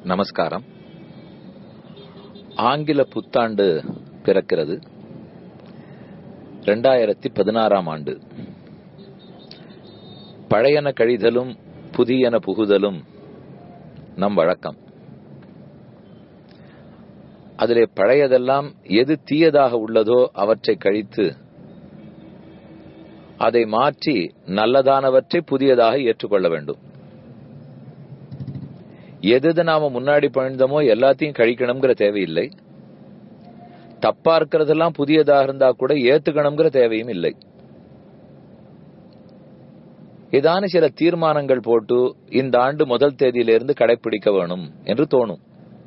நமஸ்காரம் ஆங்கில புத்தாண்டு பிறக்கிறது ரெண்டாயிரத்தி பதினாறாம் ஆண்டு பழையன கழிதலும் புதியன புகுதலும் நம் வழக்கம் அதிலே பழையதெல்லாம் எது தீயதாக உள்ளதோ அவற்றை கழித்து அதை மாற்றி நல்லதானவற்றை புதியதாக ஏற்றுக்கொள்ள வேண்டும் எது எது நாம முன்னாடி பணிந்தோமோ எல்லாத்தையும் கழிக்கணுங்கிற தேவையில்லை தப்பா இருக்கிறதெல்லாம் புதியதாக இருந்தா கூட ஏத்துக்கணுங்கிற தேவையும் இல்லை ஏதான சில தீர்மானங்கள் போட்டு இந்த ஆண்டு முதல் தேதியிலிருந்து கடைபிடிக்க வேணும் என்று தோணும்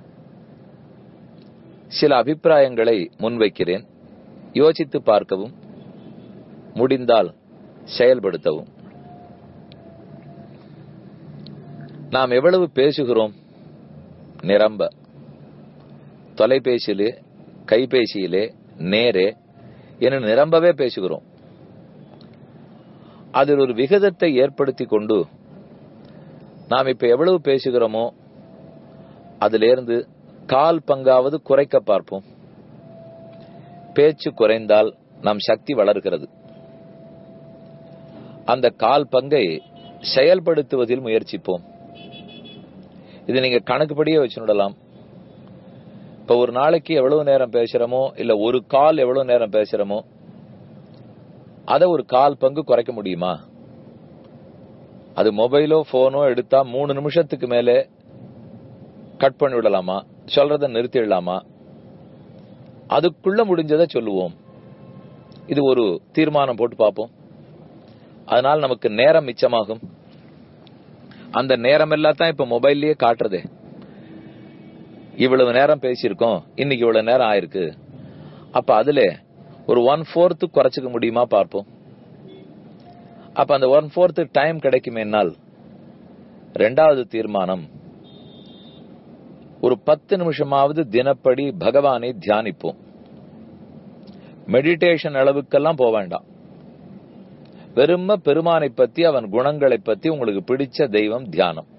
சில அபிப்பிராயங்களை முன்வைக்கிறேன் யோசித்து பார்க்கவும் முடிந்தால் செயல்படுத்தவும் நாம் எவ்வளவு பேசுகிறோம் நிரம்ப தொலைபேசியிலே கைபேசியிலே நேரே என நிரம்பவே பேசுகிறோம் அதில் ஒரு விகிதத்தை ஏற்படுத்தி கொண்டு நாம் இப்ப எவ்வளவு பேசுகிறோமோ அதிலிருந்து கால் பங்காவது குறைக்க பார்ப்போம் பேச்சு குறைந்தால் நம் சக்தி வளர்கிறது அந்த கால் பங்கை செயல்படுத்துவதில் முயற்சிப்போம் இது நீங்க கணக்குப்படியே வச்சுடலாம் இப்ப ஒரு நாளைக்கு எவ்வளவு நேரம் பேசுறோமோ இல்ல ஒரு கால் எவ்வளவு நேரம் பேசுறோமோ அதை ஒரு கால் பங்கு குறைக்க முடியுமா அது மொபைலோ போனோ எடுத்தா மூணு நிமிஷத்துக்கு மேல கட் பண்ணி விடலாமா சொல்றத நிறுத்திடலாமா அதுக்குள்ள முடிஞ்சதை சொல்லுவோம் இது ஒரு தீர்மானம் போட்டு பார்ப்போம் அதனால் நமக்கு நேரம் மிச்சமாகும் அந்த நேரம் எல்லாம் தான் இப்ப மொபைல்லயே காட்டுறதே இவ்வளவு நேரம் பேசியிருக்கோம் இன்னைக்கு இவ்வளவு நேரம் ஆயிருக்கு அப்ப அதுல ஒரு ஒன் ஃபோர்த்து குறைச்சிக்க முடியுமா பார்ப்போம் அப்ப அந்த ஒன் ஃபோர்த்து டைம் கிடைக்குமேனால் ரெண்டாவது தீர்மானம் ஒரு பத்து நிமிஷமாவது தினப்படி பகவானை தியானிப்போம் மெடிடேஷன் அளவுக்கெல்லாம் போக வேண்டாம் வெறும பெருமானை பத்தி அவன் குணங்களை பத்தி உங்களுக்கு பிடிச்ச தெய்வம் தியானம்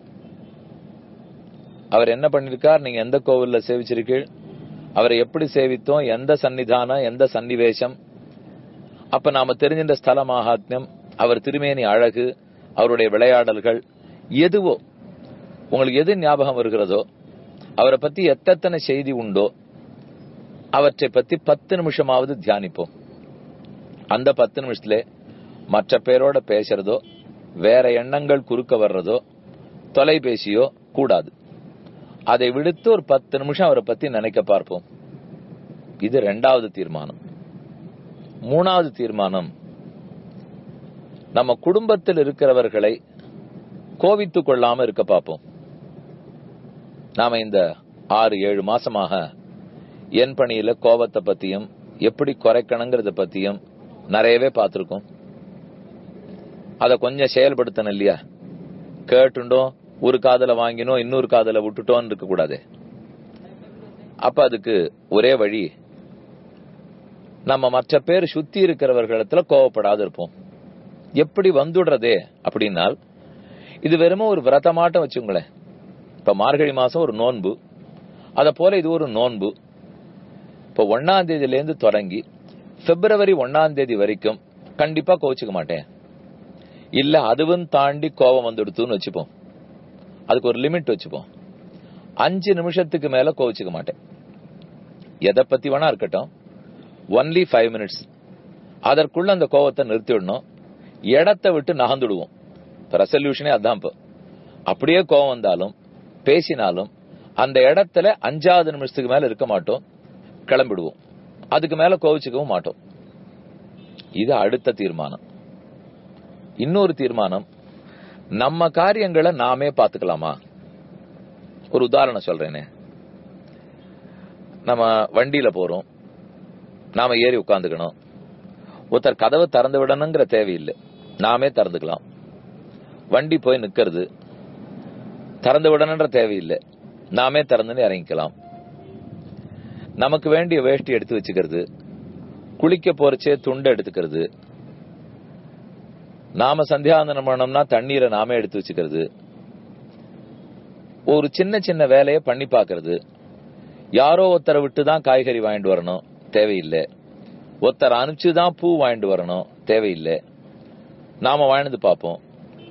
அவர் என்ன பண்ணிருக்கார் நீங்க எந்த கோவில்ல சேவிச்சிருக்கீள் அவரை எப்படி சேவித்தோம் எந்த சன்னிதானம் எந்த சன்னிவேசம் அப்ப நாம தெரிஞ்சின்ற ஸ்தல மகாத்மியம் அவர் திருமேனி அழகு அவருடைய விளையாடல்கள் எதுவோ உங்களுக்கு எது ஞாபகம் வருகிறதோ அவரை பத்தி எத்தனை செய்தி உண்டோ அவற்றை பத்தி பத்து நிமிஷமாவது தியானிப்போம் அந்த பத்து நிமிஷத்துல மற்ற பேரோட பேசுறதோ வேற எண்ணங்கள் குறுக்க வர்றதோ தொலைபேசியோ கூடாது அதை விடுத்து ஒரு பத்து நிமிஷம் அவரை பத்தி நினைக்க பார்ப்போம் இது ரெண்டாவது தீர்மானம் மூணாவது தீர்மானம் நம்ம குடும்பத்தில் இருக்கிறவர்களை கோவித்துக் கொள்ளாம இருக்க பார்ப்போம் நாம இந்த ஆறு ஏழு மாசமாக என் பணியில கோபத்தை பத்தியும் எப்படி குறைக்கணுங்கிறத பத்தியும் நிறையவே பார்த்திருக்கோம் அதை கொஞ்சம் செயல்படுத்தணும் இல்லையா கேட்டுண்டோம் ஒரு காதல வாங்கினோம் இன்னொரு காதல விட்டுட்டோம் இருக்க கூடாது அப்ப அதுக்கு ஒரே வழி நம்ம மற்ற பேர் சுத்தி இருக்கிறவர்களிடத்துல கோவப்படாது இருப்போம் எப்படி வந்துடுறதே அப்படின்னால் இது வெறும ஒரு விரதமாட்டம் வச்சுங்களேன் இப்ப மார்கழி மாசம் ஒரு நோன்பு அத போல இது ஒரு நோன்பு இப்ப ஒன்னாம் தேதியில இருந்து தொடங்கி பிப்ரவரி ஒன்னாம் தேதி வரைக்கும் கண்டிப்பா கோச்சுக்க மாட்டேன் இல்ல அதுவும் தாண்டி கோபம் வந்துடுத்துன்னு வச்சுப்போம் அதுக்கு ஒரு லிமிட் வச்சுப்போம் அஞ்சு நிமிஷத்துக்கு மேல கோவிச்சுக்க மாட்டேன் எதை பத்தி வேணா இருக்கட்டும் ஒன்லி ஃபைவ் மினிட்ஸ் அதற்குள்ள அந்த கோவத்தை நிறுத்திடணும் இடத்தை விட்டு நகர்ந்துடுவோம் ரெசல்யூஷனே அதான் இப்போ அப்படியே கோவம் வந்தாலும் பேசினாலும் அந்த இடத்துல அஞ்சாவது நிமிஷத்துக்கு மேல இருக்க மாட்டோம் கிளம்பிடுவோம் அதுக்கு மேல கோவிச்சுக்கவும் மாட்டோம் இது அடுத்த தீர்மானம் இன்னொரு தீர்மானம் நம்ம காரியங்களை நாமே பாத்துக்கலாமா ஒரு உதாரணம் சொல்றேனே நம்ம வண்டியில போறோம் நாம ஏறி உட்காந்துக்கணும் ஒருத்தர் கதவை திறந்து விடணுங்கிற தேவையில்லை நாமே திறந்துக்கலாம் வண்டி போய் நிக்கிறது திறந்து விடணுன்ற தேவையில்லை நாமே திறந்துன்னு இறங்கிக்கலாம் நமக்கு வேண்டிய வேஷ்டி எடுத்து வச்சுக்கிறது குளிக்க போறச்சே துண்டை எடுத்துக்கிறது நாம சந்தியாந்தனம் பண்ணோம்னா தண்ணீரை நாமே எடுத்து வச்சுக்கிறது ஒரு சின்ன சின்ன வேலையை பண்ணி பார்க்கிறது யாரோ ஒருத்தரை விட்டு தான் காய்கறி வாங்கிட்டு வரணும் தேவையில்லை ஒருத்தர் அனுப்பிச்சு தான் பூ வாங்கிட்டு வரணும் தேவையில்லை நாம வாழ்ந்து பார்ப்போம்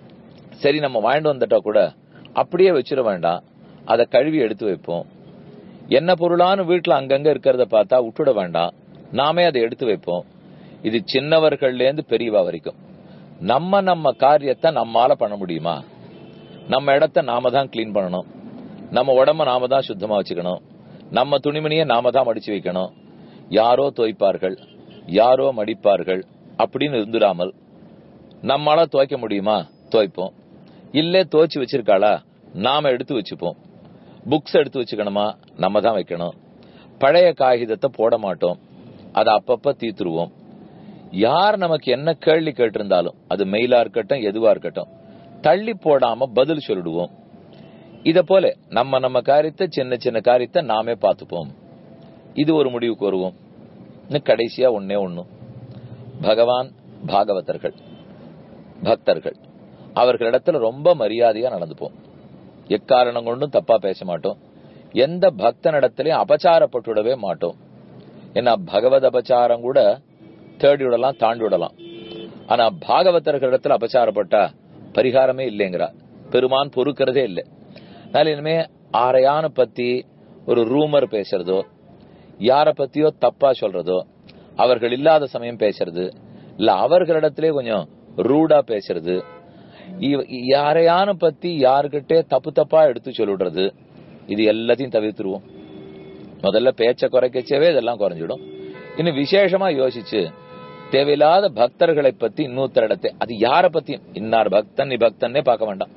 சரி நம்ம வாங்கிட்டு வந்துட்டா கூட அப்படியே வச்சிட வேண்டாம் அதை கழுவி எடுத்து வைப்போம் என்ன பொருளான வீட்டுல அங்கங்க இருக்கிறத பார்த்தா விட்டுட வேண்டாம் நாமே அதை எடுத்து வைப்போம் இது சின்னவர்கள்ல இருந்து பெரியவா வரைக்கும் நம்ம நம்ம காரியத்தை நம்மால பண்ண முடியுமா நம்ம இடத்த நாம தான் கிளீன் பண்ணணும் நம்ம உடம்ப நாம தான் சுத்தமா வச்சுக்கணும் நம்ம துணிமணியை நாம தான் மடிச்சு வைக்கணும் யாரோ துவைப்பார்கள் யாரோ மடிப்பார்கள் அப்படின்னு இருந்துடாமல் நம்மளால துவைக்க முடியுமா துவைப்போம் இல்ல துவைச்சு வச்சிருக்காளா நாம எடுத்து வச்சுப்போம் புக்ஸ் எடுத்து வச்சுக்கணுமா நம்ம தான் வைக்கணும் பழைய காகிதத்தை போட மாட்டோம் அதை அப்பப்ப தீத்துருவோம் யார் நமக்கு என்ன கேள்வி கேட்டிருந்தாலும் அது மெயிலா இருக்கட்டும் எதுவா இருக்கட்டும் தள்ளி போடாம பதில் சொல்லிடுவோம் இத போல நம்ம நம்ம காரியத்தை சின்ன சின்ன காரியத்தை நாமே பார்த்துப்போம் இது ஒரு முடிவுக்கு வருவோம் இன்னும் கடைசியா ஒன்னே ஒண்ணு பகவான் பாகவதர்கள் பக்தர்கள் அவர்களிடத்துல ரொம்ப மரியாதையா நடந்துப்போம் எக்காரணம் கொண்டும் தப்பா பேச மாட்டோம் எந்த பக்தனிடத்திலையும் அபச்சாரப்பட்டுவிடவே மாட்டோம் ஏன்னா பகவத் அபச்சாரம் கூட தேடி விடலாம் தாண்டி விடலாம் ஆனா பாகவதர்களிடத்துல அபச்சாரப்பட்டா பரிகாரமே இல்லைங்கிறா பெருமான் பொறுக்கிறதே இல்லை அதனால இனிமே ஆரையான பத்தி ஒரு ரூமர் பேசுறதோ யார பத்தியோ தப்பா சொல்றதோ அவர்கள் இல்லாத சமயம் பேசுறது இல்ல அவர்களிடத்திலே கொஞ்சம் ரூடா பேசுறது இவ- யாரையான பத்தி யாருகிட்டே தப்பு தப்பா எடுத்து சொல்லிடுறது இது எல்லாத்தையும் தவிர்த்துருவோம் முதல்ல பேச்ச குறைக்கச்சவே இதெல்லாம் குறைஞ்சிடும் இன்னும் விசேஷமா யோசிச்சு தேவையில்லாத பக்தர்களை பத்தி இன்னொருத்தரிடத்தை அது யார பத்தியும் இன்னார் பக்தன் நீ பக்தன்னே பார்க்க வேண்டாம்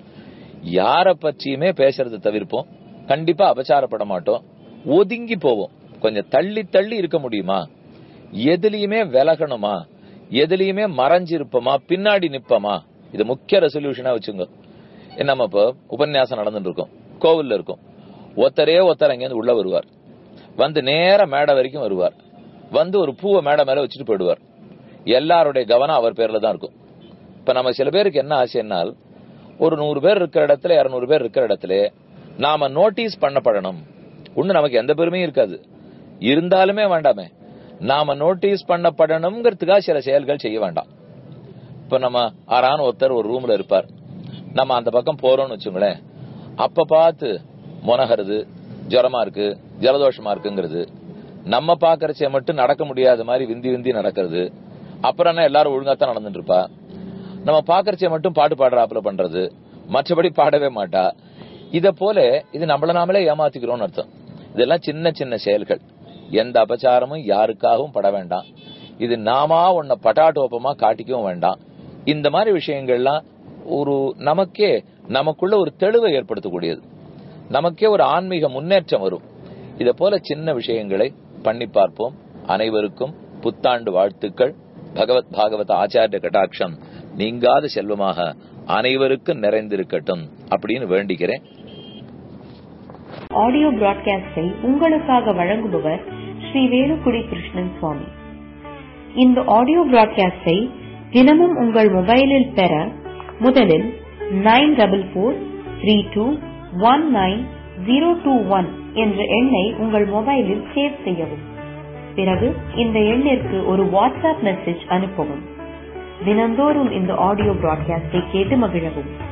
யார பற்றியுமே பேசுறது தவிர்ப்போம் கண்டிப்பா அபச்சாரப்பட மாட்டோம் ஒதுங்கி போவோம் கொஞ்சம் தள்ளி தள்ளி இருக்க முடியுமா எதுலயுமே விலகணுமா எதுலயுமே மறைஞ்சிருப்போமா பின்னாடி நிப்போமா இது முக்கிய ரெசல்யூஷனா வச்சுங்க நம்ம இப்போ உபன்யாசம் நடந்துட்டு இருக்கோம் கோவில்ல இருக்கும் ஒருத்தரே ஒருத்தர் அங்கேருந்து உள்ள வருவார் வந்து நேர மேடை வரைக்கும் வருவார் வந்து ஒரு பூவை மேடை மேல வச்சுட்டு போயிடுவார் எல்லாருடைய கவனம் அவர் பேர்ல தான் இருக்கும் இப்ப நம்ம சில பேருக்கு என்ன ஆசைன்னால் ஒரு நூறு பேர் இருக்கிற இடத்துல இருநூறு பேர் இருக்கிற இடத்துல நாம நோட்டீஸ் பண்ணப்படணும் ஒண்ணு நமக்கு எந்த பெருமையும் இருக்காது இருந்தாலுமே வேண்டாமே நாம நோட்டீஸ் பண்ணப்படணுங்கிறதுக்காக சில செயல்கள் செய்ய வேண்டாம் இப்ப நம்ம ஆறான ஒருத்தர் ஒரு ரூம்ல இருப்பார் நம்ம அந்த பக்கம் போறோம்னு வச்சுங்களேன் அப்ப பார்த்து முனகிறது ஜுரமா இருக்கு ஜலதோஷமா இருக்குங்கிறது நம்ம பாக்கறச்ச மட்டும் நடக்க முடியாத மாதிரி விந்தி விந்தி நடக்கிறது அப்புறம் என்ன எல்லாரும் ஒழுங்காத்தான் நடந்துட்டு இருப்பா நம்ம பாக்கறச்ச மட்டும் பாட்டு பாடுறாப்புல பண்றது மற்றபடி பாடவே மாட்டா இத போல இது நம்மள நாமளே ஏமாத்திக்கிறோம்னு அர்த்தம் இதெல்லாம் சின்ன சின்ன செயல்கள் எந்த அபச்சாரமும் யாருக்காகவும் பட வேண்டாம் இது நாமா உன்னை பட்டாட்டோப்பமா காட்டிக்கவும் வேண்டாம் இந்த மாதிரி விஷயங்கள்லாம் ஒரு நமக்கே நமக்குள்ள ஒரு தெளிவை ஏற்படுத்தக்கூடியது நமக்கே ஒரு ஆன்மீக முன்னேற்றம் வரும் இத போல சின்ன விஷயங்களை பண்ணி பார்ப்போம் அனைவருக்கும் புத்தாண்டு வாழ்த்துக்கள் பகவத் பாகவத ஆச்சாரிய கட்டாட்சம் நீங்காத செல்வமாக அனைவருக்கும் நிறைந்திருக்கட்டும் அப்படின்னு வேண்டிக்கிறேன் ஆடியோ பிராட்காஸ்டை உங்களுக்காக வழங்குபவர் ஸ்ரீ வேலுக்குடி கிருஷ்ணன் சுவாமி இந்த ஆடியோ பிராட்காஸ்டை தினமும் உங்கள் மொபைலில் பெற முதலில் nine double four three two one nine zero two one என்ற எண்ணை உங்கள் மொபைலில் சேவ் செய்யவும் பிறகு இந்த எண்ணிற்கு ஒரு வாட்ஸ்அப் மெசேஜ் அனுப்பவும் தினந்தோறும் இந்த ஆடியோ பிராட்காஸ்டை கேட்டு மகிழவும்